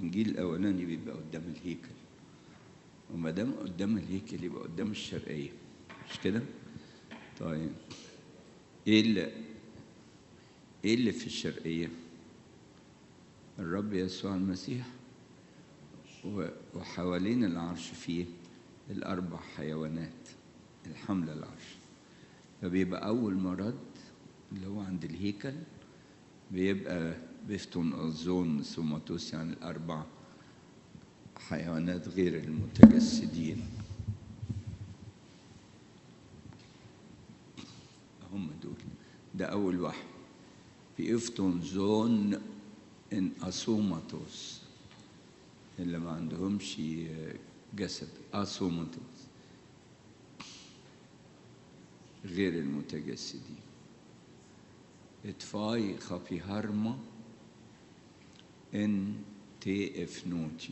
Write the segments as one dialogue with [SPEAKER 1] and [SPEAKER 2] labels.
[SPEAKER 1] الانجيل الاولاني بيبقى قدام الهيكل وما دام قدام الهيكل يبقى قدام الشرقيه مش كده طيب ايه اللي ايه اللي في الشرقيه الرب يسوع المسيح و- وحوالين العرش فيه الاربع حيوانات الحمله العرش فبيبقى اول مرض اللي هو عند الهيكل بيبقى بيفتون أوزون سوماتوس يعني الأربع حيوانات غير المتجسدين هم دول ده أول واحد بيفتون زون إن أسوماتوس اللي ما عندهمش جسد أسوماتوس غير المتجسدين اتفاي خفي هرما ان تي افنوتي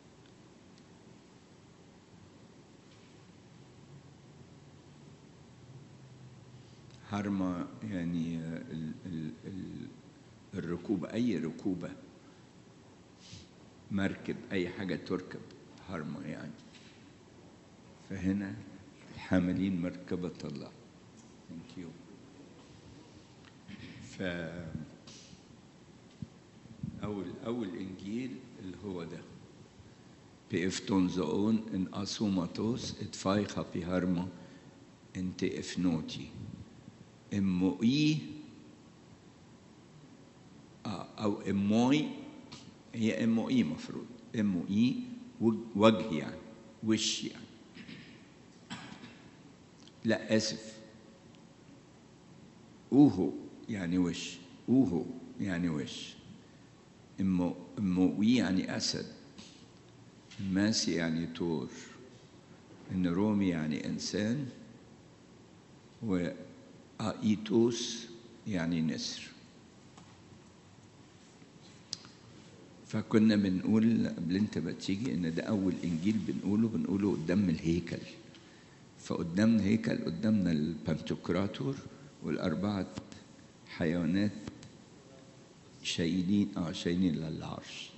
[SPEAKER 1] هرما يعني ال ال ال الركوبة أي ركوبة مركب أي حاجة تركب هرما يعني فهنا الحاملين مركبة الله Thank you. ف أول أول إنجيل اللي هو ده بإفتون زون إن أسوماتوس اتفايخا في هرما انت افنوتي اموئي آه أو اموي هي اموئي مفروض اموئي وجه يعني وش يعني لا آسف أوهو يعني وش أوهو يعني وش إمو إموي يعني أسد ماسي يعني طور إن رومي يعني إنسان وآيتوس يعني نسر فكنا بنقول قبل انت ما تيجي ان ده اول انجيل بنقوله بنقوله قدام الهيكل فقدامنا هيكل قدامنا البنتوكراتور والاربعه حيوانات شايلين اه شايلين للعرش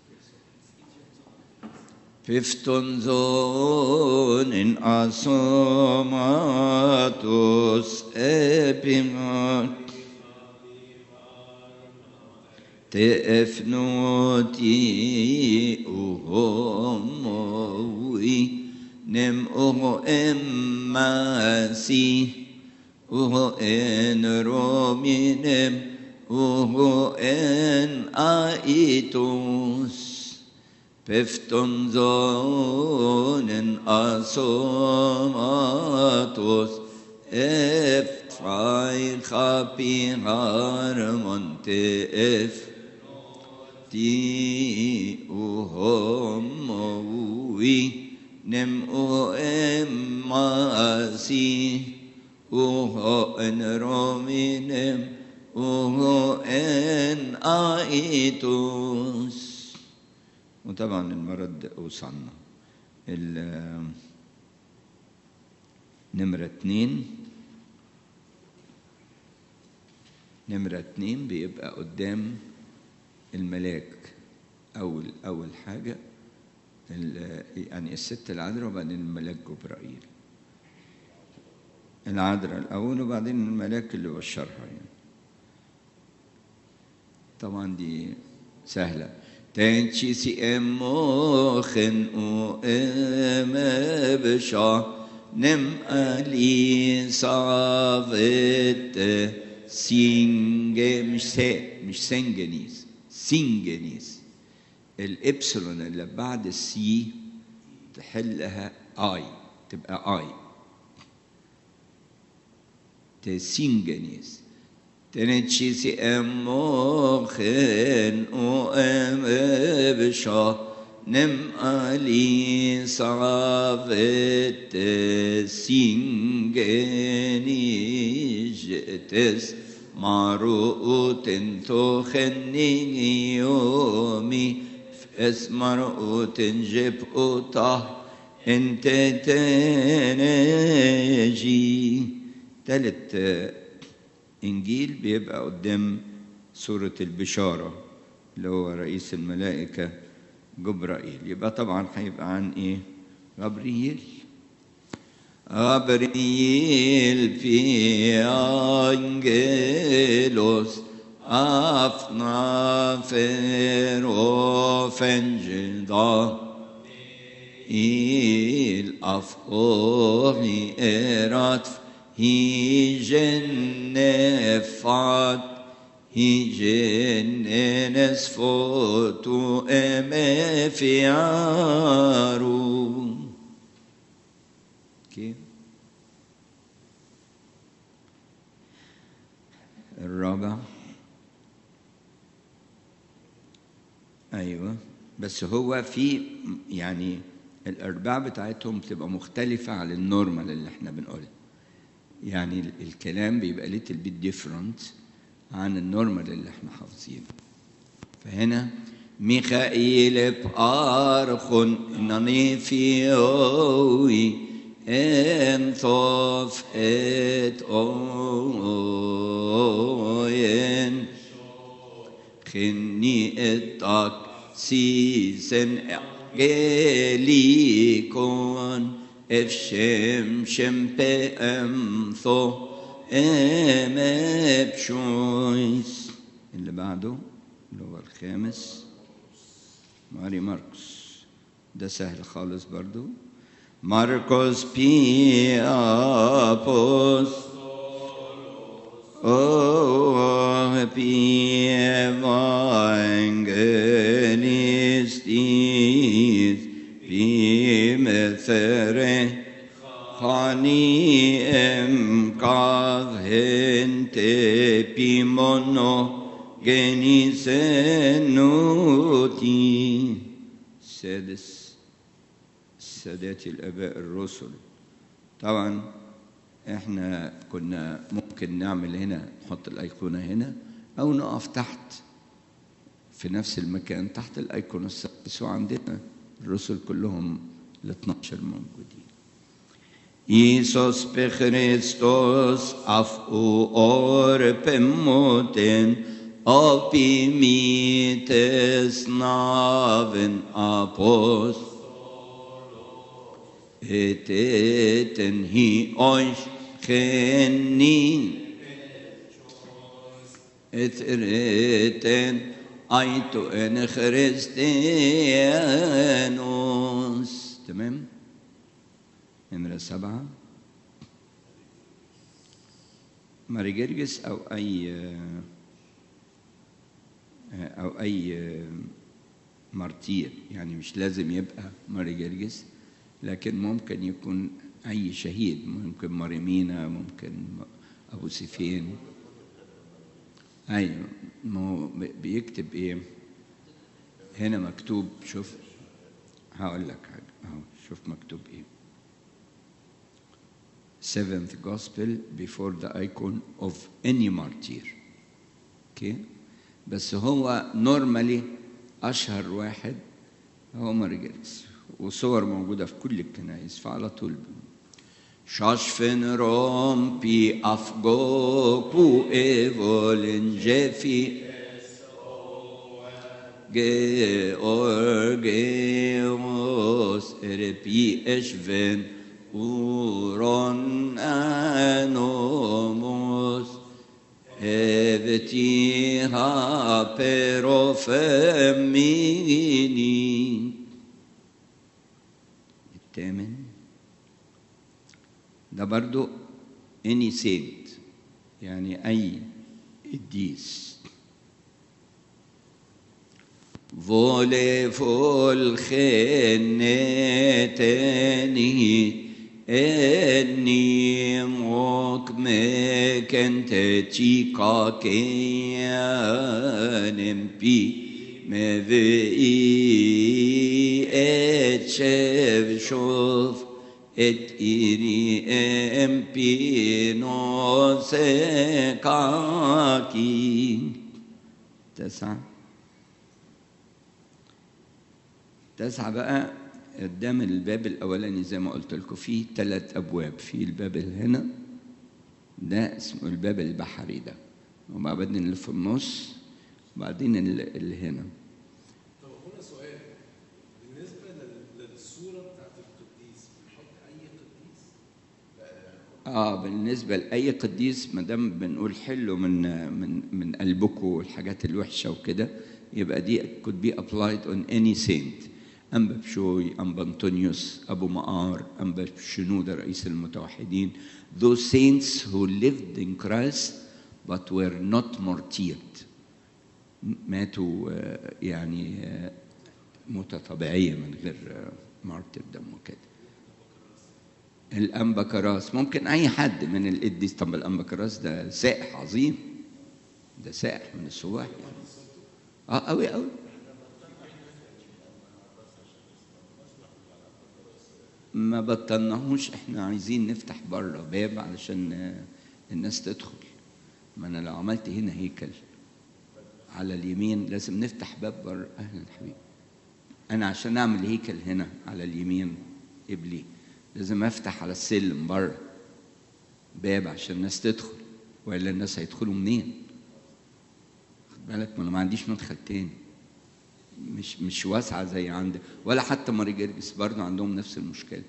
[SPEAKER 1] Fifton zon in asomatus epimat te efnoti uhomowi nem uho emmasi uho en rominem uho en aitus Pefton zonen asomatos ef frei chapi harmonte ef ti uhomowi nem o emasi uho en rominem uho en aitus وطبعا المرض وصلنا نمرة اتنين نمرة اتنين بيبقى قدام الملاك أول أول حاجة يعني الست العذراء وبعدين الملاك جبرائيل العذراء الأول وبعدين الملاك اللي بشرها يعني طبعا دي سهلة تنشي سي اموخن او ام بشا نم الي صافت سينج مش سي مش سنجنيس سينجنيس الابسلون اللي بعد السي تحلها اي تبقى اي تسينجنيس تنتشيسي أموخن وأم بشا نم علي صافت سينجني جتس مروت تخني يومي فاس مروت جب أطه انت تنجي تالت إنجيل بيبقى قدام سورة البشارة اللي هو رئيس الملائكة جبرائيل يبقى طبعا هيبقى عن ايه غبريل غبريل في أنجيلوس أفنا فيرو فنجدا إل أفقوه إرات هي جنفات هي جننس فوتو أم في عارو كيف الرابع ايوه بس هو في يعني الارباع بتاعتهم بتبقى مختلفه عن النورمال اللي احنا بنقولها يعني ال- الكلام بيبقى ليتل بيت ديفرنت عن النورمال اللي احنا حافظينه فهنا ميخائيل بأرخن إنني في أوي انصف ات أوين خني اتاك سيسن جليكون افشم شم بأمثو ام بشويس اللي بعده اللي هو الخامس ماري ماركوس ده سهل خالص برضو ماركوس بي أبوس Oh, be evangelistis, be methre, خاني ام كافهنت بيمونو جنيس نوتي السادس السادات الاباء الرسل طبعا احنا كنا ممكن نعمل هنا نحط الايقونه هنا او نقف تحت في نفس المكان تحت الايقونه السادس وعندنا الرسل كلهم ال 12 موجودين Iisus pe Hristos af uor pe moten opimites naven apost et eten hi euch genin et reten aitu en Christianus تمام نمرة سبعة ماري جرجس أو أي أو أي مارتير يعني مش لازم يبقى ماري جرجس لكن ممكن يكون أي شهيد ممكن مريمينا ممكن أبو سيفين أيوة ما هو بيكتب إيه هنا مكتوب شوف هقول لك حاجة أهو شوف مكتوب إيه seventh gospel before the icon of any martyr okay بس هو normally أشهر واحد هو مارجريس وصور موجودة في كل الكنائس فعلى طول شاشفن روم بي أفغو كو إيفولن جيفي Georgios erpi eshven uron anomos evti ha pero femini الثامن ده برضو any saint يعني أي قديس volevo الخنتني اني موك مكنت تشيكا كيان بي مذي اتشف شوف ات إيري ام بي نو سكاكي تسعه تسعة بقى قدام الباب الأولاني زي ما قلت لكم فيه ثلاث أبواب في الباب اللي هنا ده اسمه الباب البحري ده وبعدين اللي في النص وبعدين اللي هنا
[SPEAKER 2] طب هنا سؤال
[SPEAKER 1] اه بالنسبه لاي قديس ما دام بنقول حلوا من من من قلبكم والحاجات الوحشه وكده يبقى دي could be applied on any saint أنبا بشوي أنبا أنطونيوس أبو مقار أنبا شنودة رئيس المتوحدين those saints who lived in Christ but were not martyred ماتوا آه، يعني آه، موتة طبيعية من غير مارتر دم وكده الأنبا كراس ممكن أي حد من القديس طب الأنبا كراس ده سائح عظيم ده سائح من السواح يعني اه قوي قوي ما بطلناهوش احنا عايزين نفتح بره باب علشان آه، الناس تدخل ما انا لو عملت هنا هيكل على اليمين لازم نفتح باب بره اهلا حبيبي انا عشان اعمل هيكل هنا على اليمين قبلي لازم افتح على السلم بره باب عشان الناس تدخل والا الناس هيدخلوا منين خد بالك ما انا ما عنديش مدخل تاني مش مش واسعه زي عندك ولا حتى ماري جرجس برضه عندهم نفس المشكله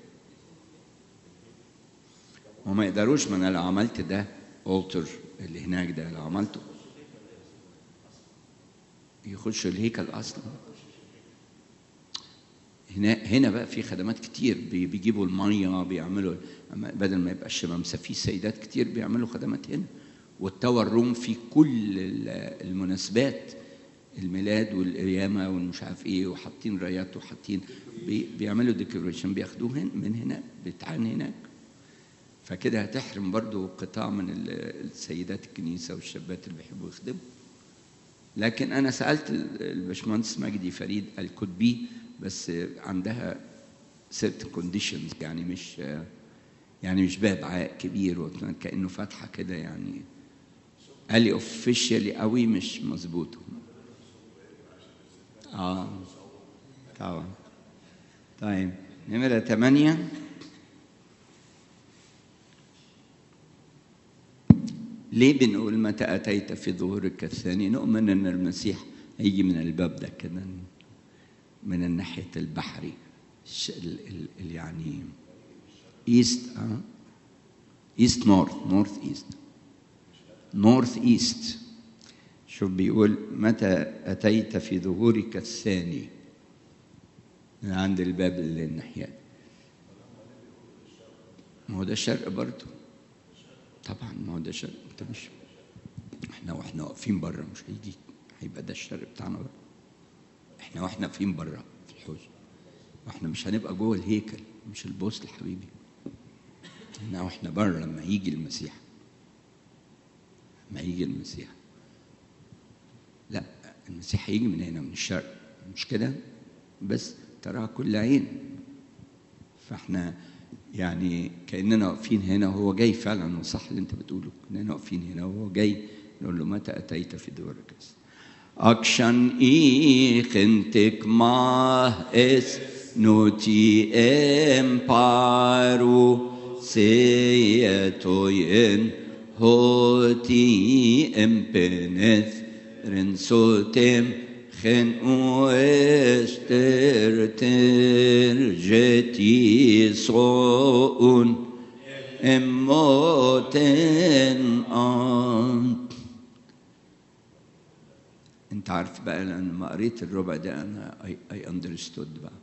[SPEAKER 1] وما يقدروش ما انا لو عملت ده اولتر اللي هناك ده لو عملته يخشوا الهيكل اصلا هنا هنا بقى في خدمات كتير بي- بيجيبوا الميه بيعملوا أما بدل ما يبقى الشمامسه في سيدات كتير بيعملوا خدمات هنا والتاور روم في كل ال- المناسبات الميلاد والقيامه والمش عارف ايه وحاطين رايات وحاطين بي بيعملوا ديكوريشن بياخدوه هنا من هنا بيتعان هناك فكده هتحرم برضو قطاع من ال- السيدات الكنيسه والشابات اللي بيحبوا يخدموا لكن انا سالت ال- الباشمهندس مجدي فريد قال كود بي بس عندها سيرت كونديشنز يعني مش يعني مش باب عائق كبير وكان كانه فتحه كده يعني قال لي اوفيشالي قوي مش مظبوط اه طبعا طيب نمرة ثمانية ليه بنقول متى أتيت في ظهورك الثاني نؤمن أن المسيح هيجي من الباب ده كده من الناحية البحري الش- ال ال ال يعني ايست اه ايست نورث نورث ايست نورث ايست شوف بيقول متى أتيت في ظهورك الثاني من عند الباب اللي الناحية دي. ما هو ده الشرق برضه طبعا ما هو ده الشرق انت مش احنا واحنا واقفين بره مش هيجي هيبقى ده الشرق بتاعنا بقى احنا واحنا واقفين بره في الحوش واحنا مش هنبقى جوه الهيكل مش البوست حبيبي احنا واحنا بره لما يجي المسيح لما يجي المسيح لا المسيح هيجي من هنا من الشرق مش كده بس تراها كل عين فاحنا يعني كاننا واقفين هنا وهو جاي فعلا وصح اللي انت بتقوله كاننا واقفين هنا وهو جاي نقول له متى اتيت في دورك Akshan ikentik mah es nuti emparu seyetoyen hoti empeneth rensotem gen uester terjeti soun emoten ant انت عارف بقى لان لما قريت الربع ده انا اي اندرستود بقى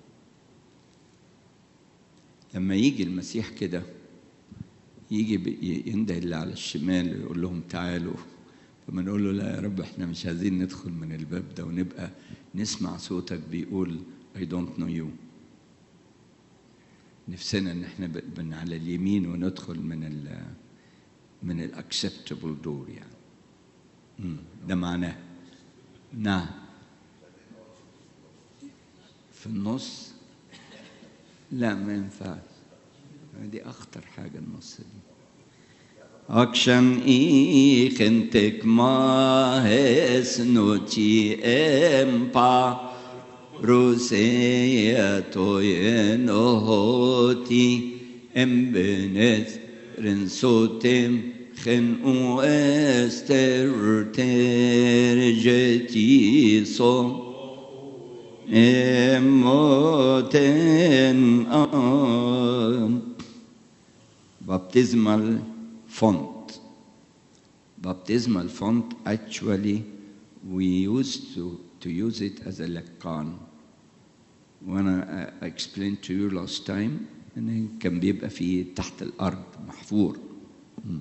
[SPEAKER 1] لما يجي المسيح كده يجي بي- ينده اللي على الشمال ويقول لهم تعالوا فما نقول له لا يا رب احنا مش عايزين ندخل من الباب ده ونبقى نسمع صوتك بيقول I don't know you نفسنا ان احنا ب- من على اليمين وندخل من ال من الاكسبتبل دور يعني مم، ده معناه نعم في النص لا ما ينفعش دي اخطر حاجه النص دي Akşam ikentek mahes noti empa Ruseya toyen ohoti embenet rensotem chen u ester terjeti so emoten am baptismal font. Baptismal font actually we used to, to use it as a لكان. وانا I explained to you last time ان كان بيبقى فيه تحت الارض محفور. مم.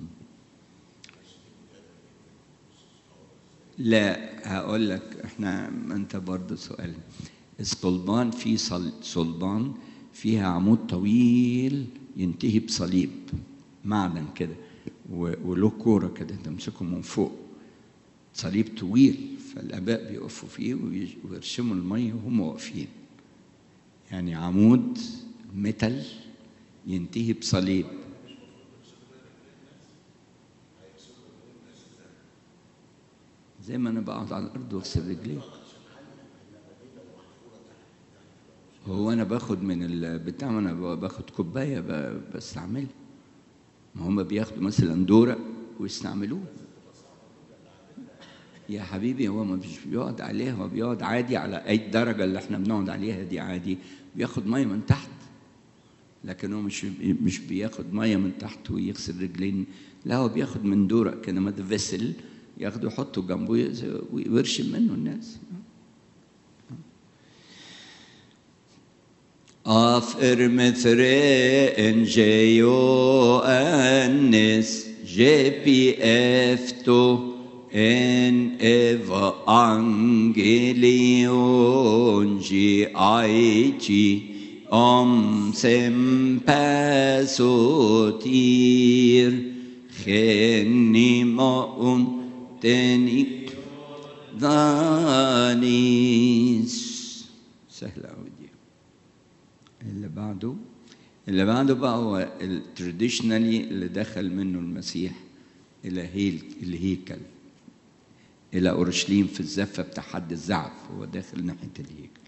[SPEAKER 1] لا هقول لك احنا ما انت برضه سؤال الصلبان في صل... صلبان فيها عمود طويل ينتهي بصليب معدن كده و... وله كوره كده تمسكه من فوق صليب طويل فالاباء بيقفوا فيه ويج- ويرشموا الميه وهم واقفين يعني عمود ميتال ينتهي بصليب زي ما انا بقعد على الارض واغسل رجلي هو انا باخد من البتاع ما انا باخد كوبايه ب- بستعملها ما هم بياخدوا مثلا دورق ويستعملوه يا حبيبي هو ما مش بيقعد عليها هو بيقعد عادي على اي درجه اللي احنا بنقعد عليها دي عادي بياخد ميه من تحت لكن هو مش مش بياخد ميه من تحت ويغسل رجلين لا هو بياخد من دورق كده ما فيسل ياخده يحطه جنبه يز- ويرشم منه الناس Af ermethre en geo annes jepi efto en eva angelion gi aici om sem pasotir genima un tenik دانيس سهلة أوي دي اللي بعده اللي بعده بقى هو التراديشنالي اللي دخل منه المسيح إلى هيل الهيكل إلى أورشليم في الزفة بتاع حد الزعف هو داخل ناحية الهيكل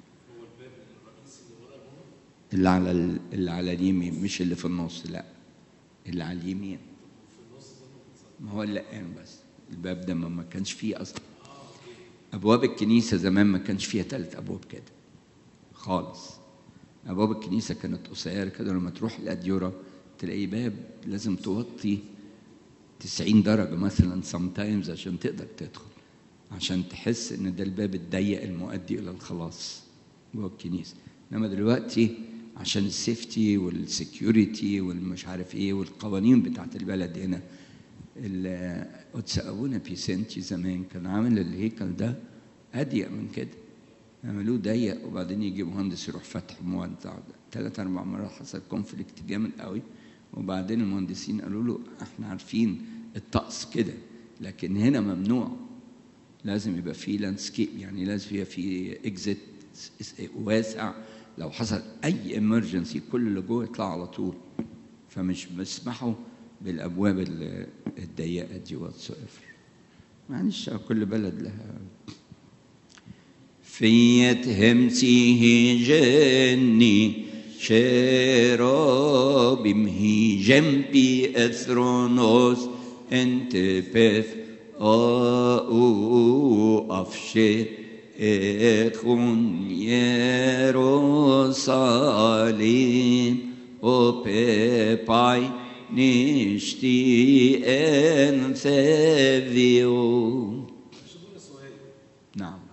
[SPEAKER 1] اللي على ال- اللي على اليمين مش اللي في النص لا اللي على اليمين ما هو اللقان بس الباب ده ما ما كانش فيه اصلا ابواب الكنيسه زمان ما كانش فيها ثلاث ابواب كده خالص ابواب الكنيسه كانت قصيره كده لما تروح الاديره تلاقي باب لازم توطي 90 درجه مثلا سام تايمز عشان تقدر تدخل عشان تحس ان ده الباب الضيق المؤدي الى الخلاص جوه الكنيسه انما دلوقتي عشان السيفتي والسكيورتي والمش عارف ايه والقوانين بتاعت البلد هنا ال- قدس ابونا بيسنتي زمان كان عامل الهيكل ده اضيق من كده عملوه ضيق وبعدين يجي مهندس يروح فاتحه موزع ثلاث اربع مرات حصل كونفليكت جامد قوي وبعدين المهندسين قالوا له احنا عارفين الطقس كده لكن هنا ممنوع لازم يبقى في لاندسكيب يعني لازم يبقى في اكزيت واسع لو حصل اي امرجنسي كل اللي جوه يطلع على طول فمش بيسمحوا بالابواب ال- الضيقه دي واتس معلش كل بلد لها فيت همسيه جني شرابم هي جنبي اثرونوس انت بث او افشي اخون يروساليم او بيباي نشتي ان ثيو نعم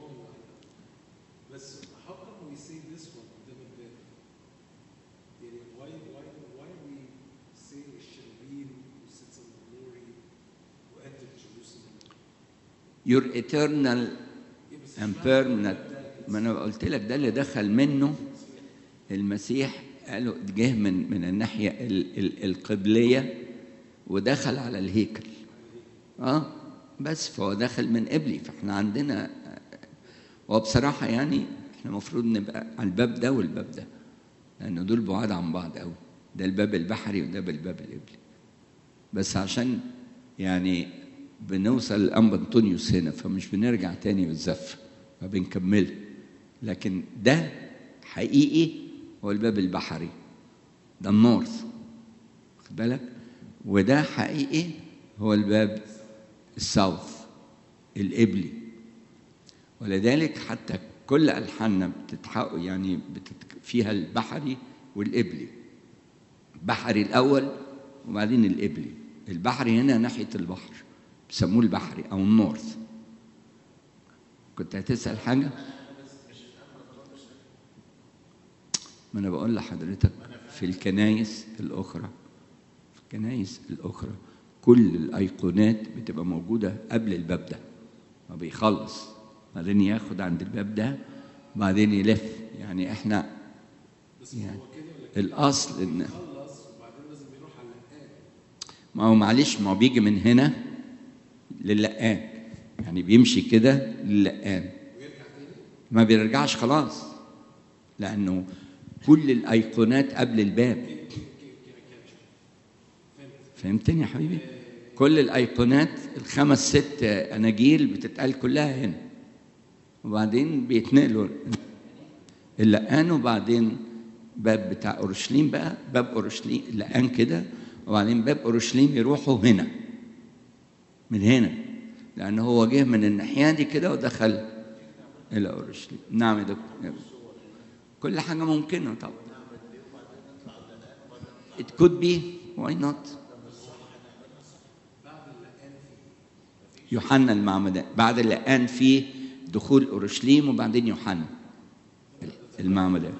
[SPEAKER 2] بس how come we say this one قدام الباب؟ يعني why why why we say الشربين who sits in the glory who entered Jerusalem?
[SPEAKER 1] your eternal and permanent ما انا قلت لك ده اللي دخل منه المسيح قالوا جه من من الناحيه ال- ال- القبليه ودخل على الهيكل اه بس فهو دخل من قبلي فاحنا عندنا هو بصراحه يعني احنا المفروض نبقى على الباب ده والباب ده لان دول بعاد عن بعض قوي ده الباب البحري وده بالباب القبلي بس عشان يعني بنوصل لأنبا أنطونيوس هنا فمش بنرجع تاني بالزف فبنكمل لكن ده حقيقي هو الباب البحري ده النورث واخد بالك وده حقيقي هو الباب الساوث القبلي ولذلك حتى كل ألحاننا بتتحقق يعني بتت... فيها البحري والقبلي بحري الأول وبعدين القبلي البحري هنا ناحية البحر بيسموه البحري أو النورث كنت هتسأل حاجة؟ ما أنا بقول لحضرتك في الكنايس الأخرى في الكنايس الأخرى كل الأيقونات بتبقى موجودة قبل الباب ده ما بيخلص بعدين ياخد عند الباب ده بعدين يلف يعني احنا يعني الأصل إن
[SPEAKER 2] خلص وبعدين لازم يروح على اللقان
[SPEAKER 1] ما هو معلش ما هو بيجي من هنا للقان يعني بيمشي كده للقان ما بيرجعش خلاص لانه كل الايقونات قبل الباب فهمتني يا حبيبي كل الايقونات الخمس ست اناجيل بتتقال كلها هنا وبعدين بيتنقلوا اللقان وبعدين باب بتاع اورشليم بقى باب اورشليم اللقان كده وبعدين باب اورشليم يروحوا هنا من هنا لان هو جه من الناحيه دي كده ودخل الى اورشليم نعم يا دكتور كل حاجه ممكنه طبعا it could be why not يوحنا المعمدان بعد اللقان في دخول اورشليم وبعدين يوحنا المعمدان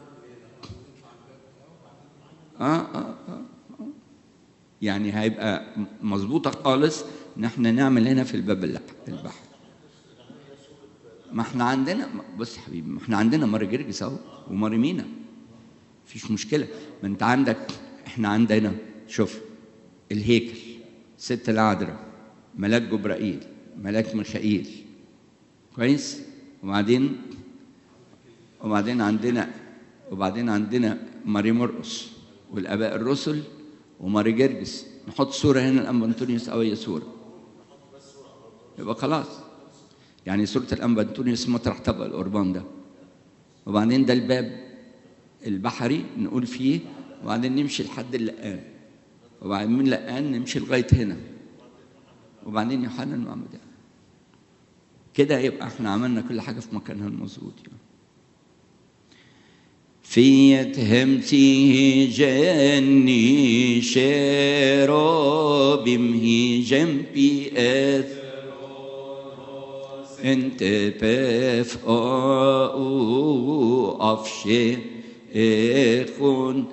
[SPEAKER 1] آه, آه, آه, آه يعني هيبقى مظبوطه خالص ان احنا نعمل هنا في الباب اللح- البحر ما احنا عندنا بص يا حبيبي ما احنا عندنا مار جرجس اهو ومار مينا مفيش مشكله ما انت عندك احنا عندنا شوف الهيكل ست العذراء ملاك جبرائيل ملاك ميخائيل كويس وبعدين وبعدين عندنا وبعدين عندنا ماري مرقس والاباء الرسل وماري جرجس نحط صوره هنا الانبا انطونيوس او اي صوره يبقى خلاص يعني صوره الانبا انطونيوس مطرح طبق القربان ده وبعدين ده الباب البحري نقول فيه وبعدين نمشي لحد اللقان وبعدين من لقان نمشي لغايه هنا وبعدين يوحنا المعمدان كده يبقى احنا عملنا كل حاجه في مكانها المظبوط يعني. في تهمتي جني شرابم هي جنبي اث انت بف او افشي اخون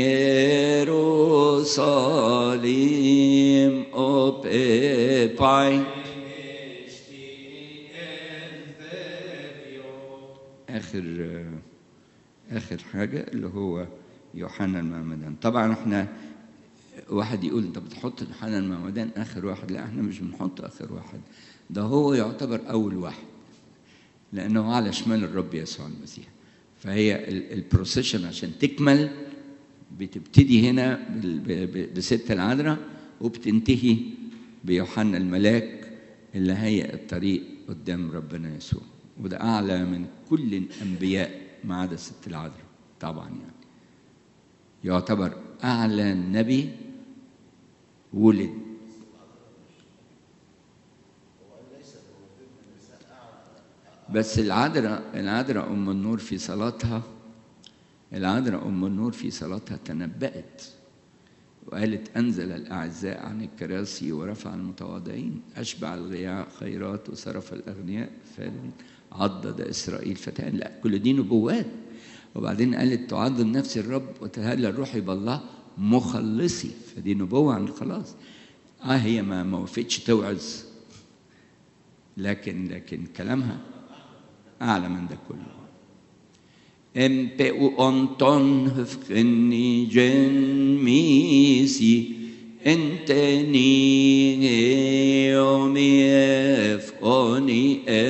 [SPEAKER 1] يروساليم اوب باي اخر اخر حاجه اللي هو يوحنا المعمدان طبعا احنا واحد يقول انت بتحط يوحنا المعمدان اخر واحد لا احنا مش بنحط اخر واحد ده هو يعتبر اول واحد لانه على شمال الرب يسوع المسيح فهي ال- البروسيشن عشان تكمل بتبتدي هنا بال- ب- ب- بست العذراء وبتنتهي بيوحنا الملاك اللي هيئ الطريق قدام ربنا يسوع وده اعلى من كل الانبياء ما عدا الست العذراء طبعا يعني يعتبر اعلى نبي ولد بس العذراء العذراء ام النور في صلاتها العذراء ام النور في صلاتها تنبأت وقالت انزل الاعزاء عن الكراسي ورفع المتواضعين اشبع الغياء خيرات وصرف الاغنياء فارغين عضد اسرائيل فتان لا كل دي نبوات وبعدين قالت تعظم نفسي الرب وتهلل روحي بالله مخلصي فدي نبوه عن الخلاص اه هي ما ما وفتش توعظ لكن لكن كلامها اعلى من ده كله Empe u onton höfkeni genmisi enteni eomef oni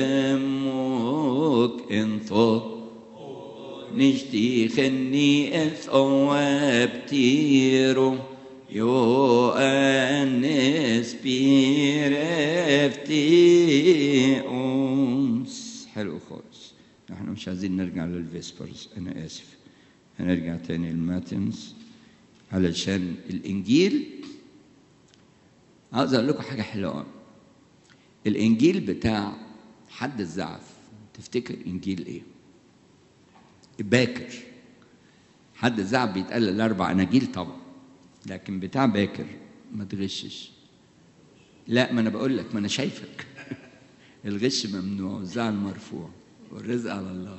[SPEAKER 1] emok entho nishticheni ethowab tiro Johannes birefti uns حلو خالص احنا مش عايزين نرجع للفيسبرز انا اسف هنرجع تاني للماتنز علشان الانجيل عاوز اقول لكم حاجه حلوه قوي الانجيل بتاع حد الزعف تفتكر انجيل ايه باكر حد الزعف بيتقال الاربع اناجيل طبعا لكن بتاع باكر ما تغشش لا ما انا بقول لك ما انا شايفك الغش ممنوع والزعل مرفوع والرزق على الله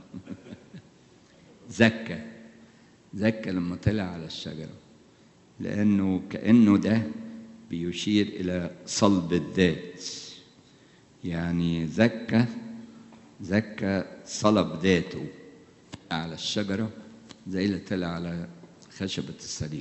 [SPEAKER 1] زكى زكى لما طلع على الشجرة لأنه كأنه ده بيشير إلى صلب الذات يعني زكى زكى صلب ذاته على الشجرة زي اللي طلع على خشبة الصليب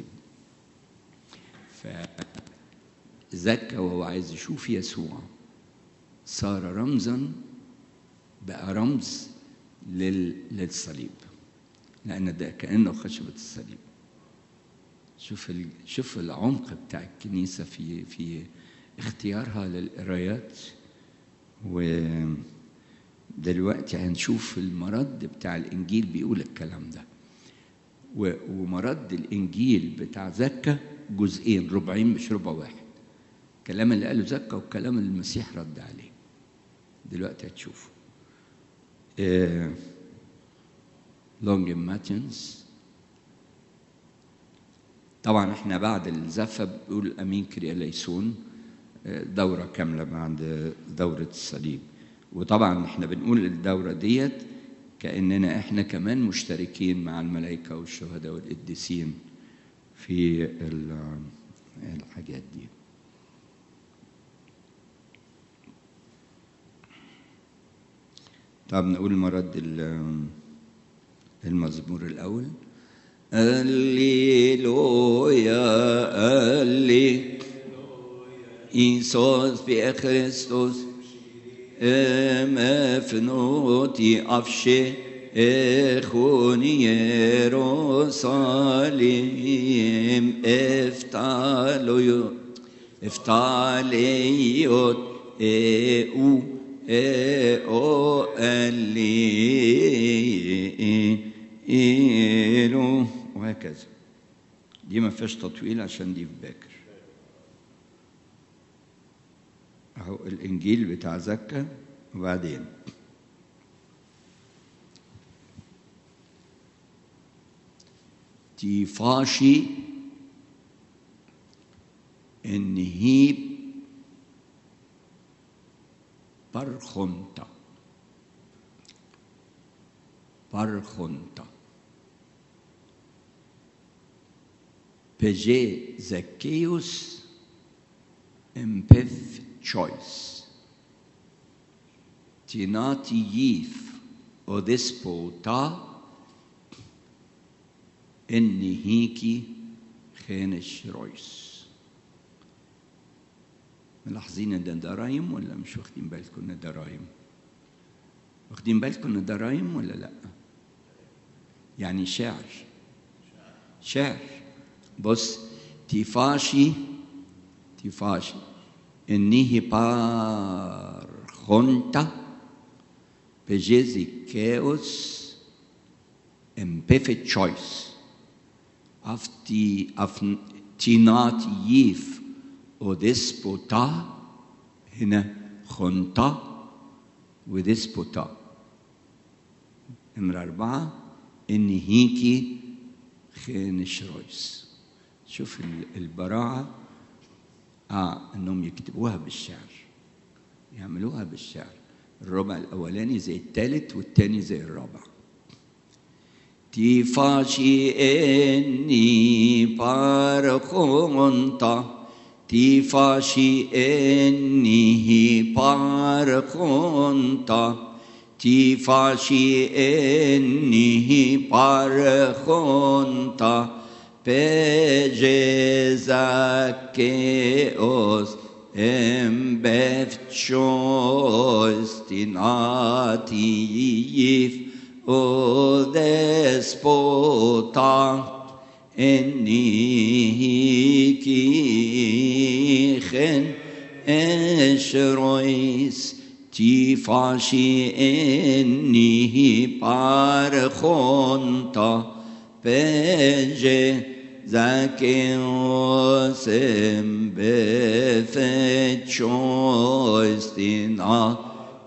[SPEAKER 1] فزكى وهو عايز يشوف يسوع صار رمزا بقى رمز لل... للصليب لأن ده كأنه خشبة الصليب شوف ال... شوف العمق بتاع الكنيسة في في اختيارها للقرايات ودلوقتي هنشوف المرد بتاع الإنجيل بيقول الكلام ده و... ومرد الإنجيل بتاع زكا جزئين ربعين مش ربع واحد الكلام اللي قاله زكا والكلام اللي المسيح رد عليه دلوقتي هتشوفوا لونج ماتنز طبعا احنا بعد الزفه بنقول امين كريا ليسون دوره كامله بعد دوره الصليب وطبعا احنا بنقول الدوره ديت كاننا احنا كمان مشتركين مع الملائكه والشهداء والقديسين في الحاجات دي طب نقول مرد المزمور الأول هللويا هلي إيسوس بخريستوس مفنوتي أفشي إخوني يروساليم افتاليوت افتاليوت إيو او إيلو وهكذا دي ما فيهاش تطويل عشان دي في باكر اهو الانجيل بتاع زكا وبعدين تيفاشي النهيب بارخونتا بارخونتا بجي زكيوس امبث تشويس تيناتي ييف وديسبوتا اني هيكي خانش رويس ملاحظين ان ده درايم ولا مش واخدين بالكم ان درايم واخدين بالكم ان درايم ولا لا يعني شعر شعر بص تيفاشي تيفاشي انيه بار خونتا بجيزي كاوس امبيفت تشويس افتي افتينات ييف وديسبوتا هنا خنطة وديسبوتا نمرة أربعة إن هيكي خانش رويس شوف البراعة آه إنهم يكتبوها بالشعر يعملوها بالشعر الربع الأولاني زي الثالث والثاني زي الرابع تيفاشي إني بارخونتا تيفاشي إني بارخونتا تيفاشي إني بارخونتا بجزاكيوس ام بفتشوس تناتيف او دسبوتا اني كيخن اشرويس تيفاشي اني بارخونتا بجي زكيوس ام بفتشوس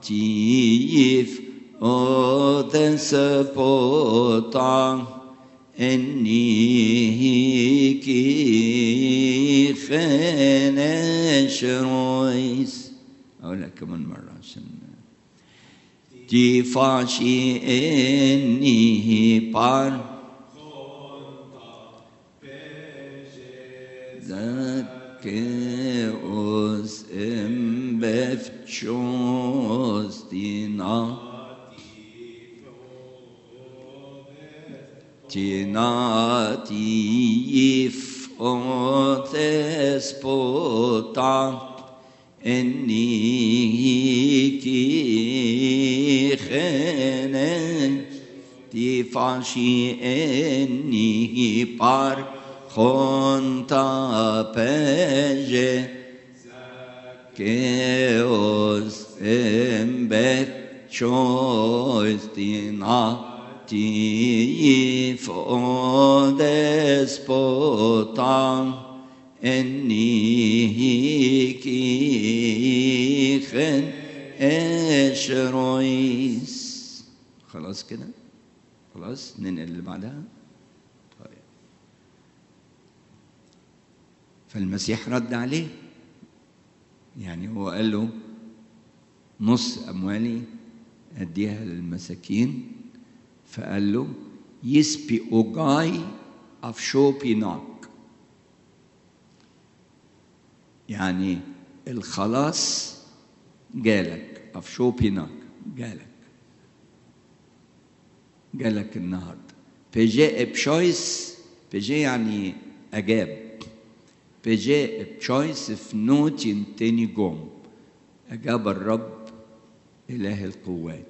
[SPEAKER 1] تناتيف او دسبوتا إني كي خنش رويس أقولها كمان مرة عشان تفاشي إني بار Zacchaeus embefchos dina Tinatif otes pota Enni ki chene Tifashi enni par Chonta peje Keos embet chois dina Tif odespotam Enni كيخن اشرويس خلاص كده خلاص ننقل اللي بعدها طيب فالمسيح رد عليه يعني هو قال له نص اموالي اديها للمساكين فقال له يسبي اوجاي افشوبيناك يعني الخلاص جالك افشوبيناك جالك جالك النهارده بيجي بشويس بيجي يعني اجاب بيجي بشويس في نوتين تاني جوم اجاب الرب اله القوات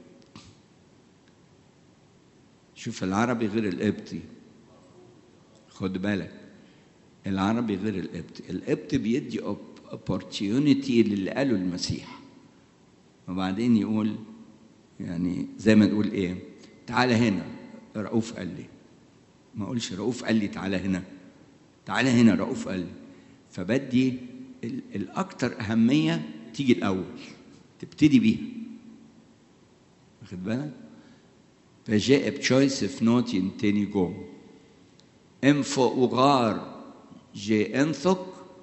[SPEAKER 1] شوف العربي غير القبطي خد بالك العربي غير القبطي القبطي بيدي opportunity للي قاله المسيح وبعدين يقول يعني زي ما تقول ايه تعالى هنا رؤوف قال لي ما اقولش رؤوف قال لي تعالى هنا تعالى هنا رؤوف قال لي فبدي ال- الاكثر اهميه تيجي الاول تبتدي بيها واخد بالك فجاء بتشويس في نوتين تاني جوم انفو اغار جي انثق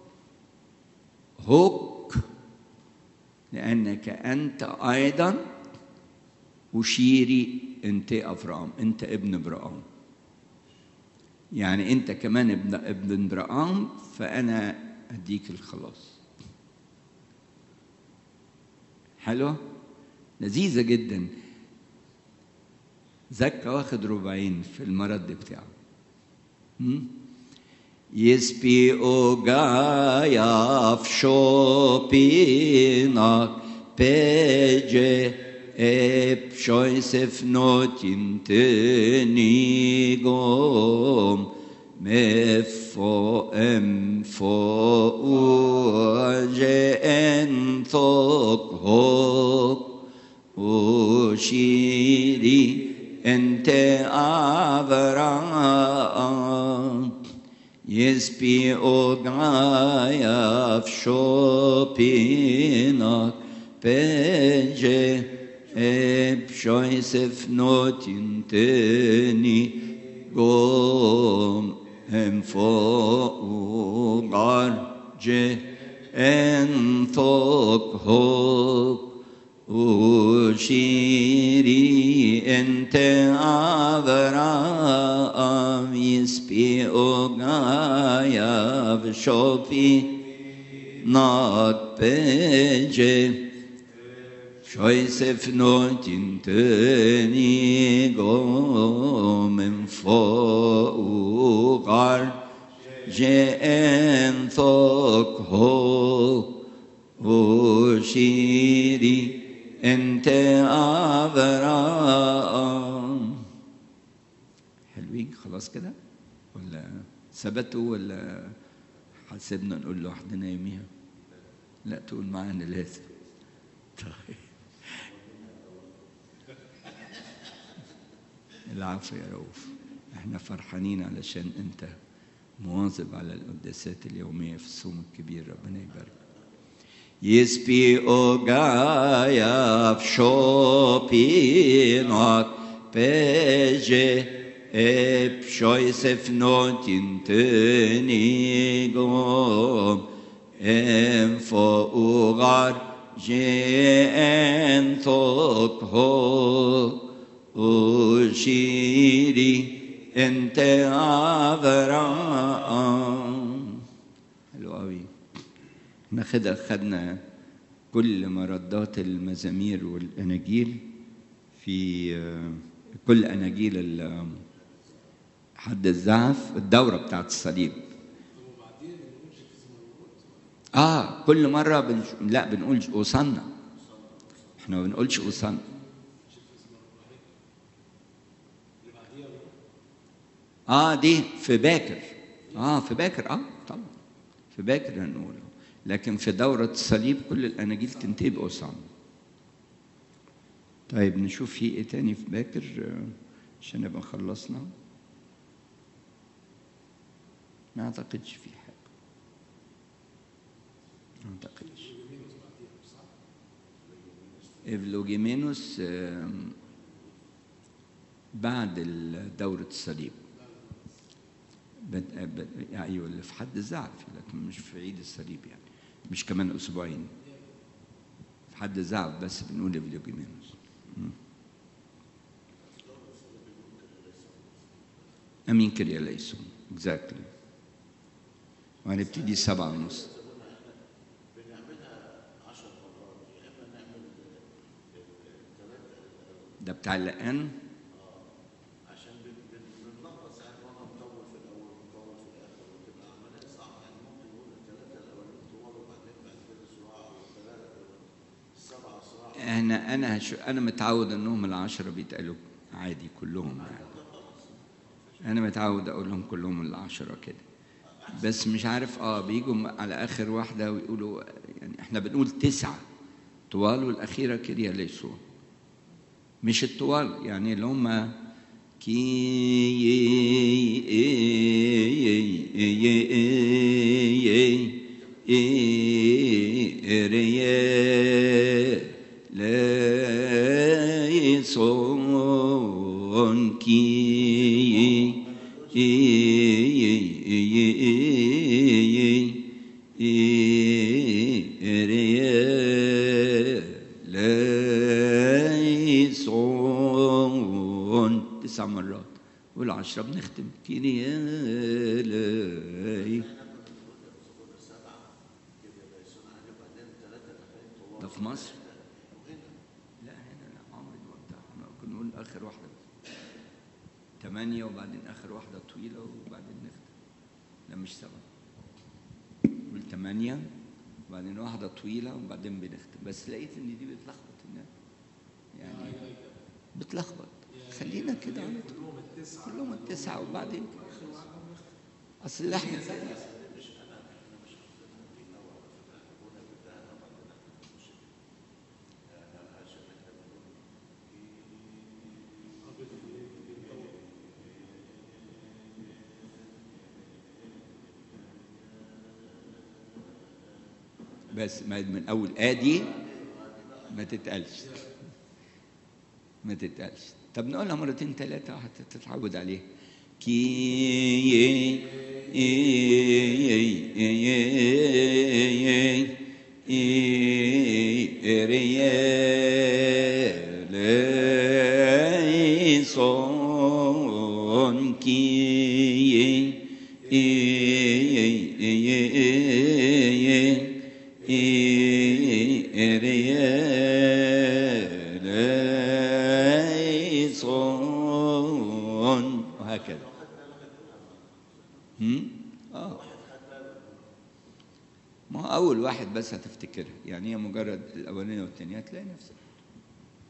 [SPEAKER 1] هوك لأنك أنت أيضا وشيري أنت أفرام أنت ابن إبراهيم يعني أنت كمان ابن ابن إبراهيم فأنا أديك الخلاص حلوة لذيذة جدا زكا واخد ربعين في المرض بتاعه م? يسبي اوغايا فشوبيناك بيجي ابشويسف نوتين تنيغوم مفو امفو اوجي انثوك هوك وشيري انت ابرام يسبي اوغايا فشوبيناك بيجي ابشويسف نوتين تاني قوم هم فوق غرجي انثوك هوك وشيري انت ابرام يسبي اوغايا بشوفي نات بيجي شويسف نوتين تاني قوم من فوق وغار جئن ثوك هو وشيري انت ابرام حلوين خلاص كده ولا ثبتوا ولا حسبنا نقول لوحدنا يوميها لا تقول معانا لازم طيب العفو يا رؤوف احنا فرحانين علشان انت مواظب على القداسات اليومية في الصوم الكبير ربنا يبارك يسبي اوغايا في شوبينوك بيجي ep choisef notin tenigom em fo ugar jen thokho ushiri ente avram حلو قوي احنا كده خدنا كل مردات المزامير والاناجيل في آه، كل اناجيل ال- حد الزعف الدوره بتاعت الصليب اه كل مره بنش... لا بنقول اوصلنا احنا ما بنقولش اوصلنا اه دي في باكر اه في باكر اه طبعا في باكر هنقوله لكن في دورة الصليب كل الأناجيل تنتهي بأوسام طيب نشوف في إيه تاني في باكر آه، عشان نبقى خلصنا ما أعتقدش في حاجة ما أعتقدش إفلوجيمينوس آم، بعد ال- دورة الصليب بت- بت- ايوه اللي في حد الزعف لكن مش في عيد الصليب يعني مش كمان اسبوعين في حد الزعف بس بنقول افلوجيمينوس مم. امين كريا ليسون اكزاكتلي وهنبتدي سبعة ونص ده بتاع اللقان
[SPEAKER 3] عشان بن- بن- بنلخبط ساعات وانا مطول في الاول ومطول في الاخر وتبقى عمليه صعبه يعني ممكن نقول الثلاثه الاولين طوال وبعدين بعد كده صراع والثلاثه السبعه صراع
[SPEAKER 1] انا انا هش... انا متعود انهم العشرة بيتقالوا عادي كلهم يعني انا متعود اقول لهم كلهم العشرة كده بس مش عارف اه بيجوا على اخر واحدة ويقولوا يعني احنا بنقول تسعة طوال والاخيرة كريا ليسوا مش الطوال يعني اللي هم ليسون كي ليسون تسع مرات والعشرة بنختم كيريا لي ده في مصر؟ لا هنا لا عمري ما قلتها احنا كنا نقول اخر واحدة بس ثمانية وبعدين اخر واحدة طويلة وبعدين نختم لا مش سبعة نقول ثمانية وبعدين واحدة طويلة وبعدين بنختم بس لقيت ان دي بتلخبط الناس يعني بتلخبط خلينا كده على طول كلهم التسعة وبعدين اصل احنا بس ما من اول ادي ما تتقالش ما تتقالش طب نقولها مرتين ثلاثة حتى تتعود عليها كي son ki ليسون وهكذا هم؟ اه ما هو اول واحد بس هتفتكرها يعني هي مجرد الاولانيه والثانيه هتلاقي نفسك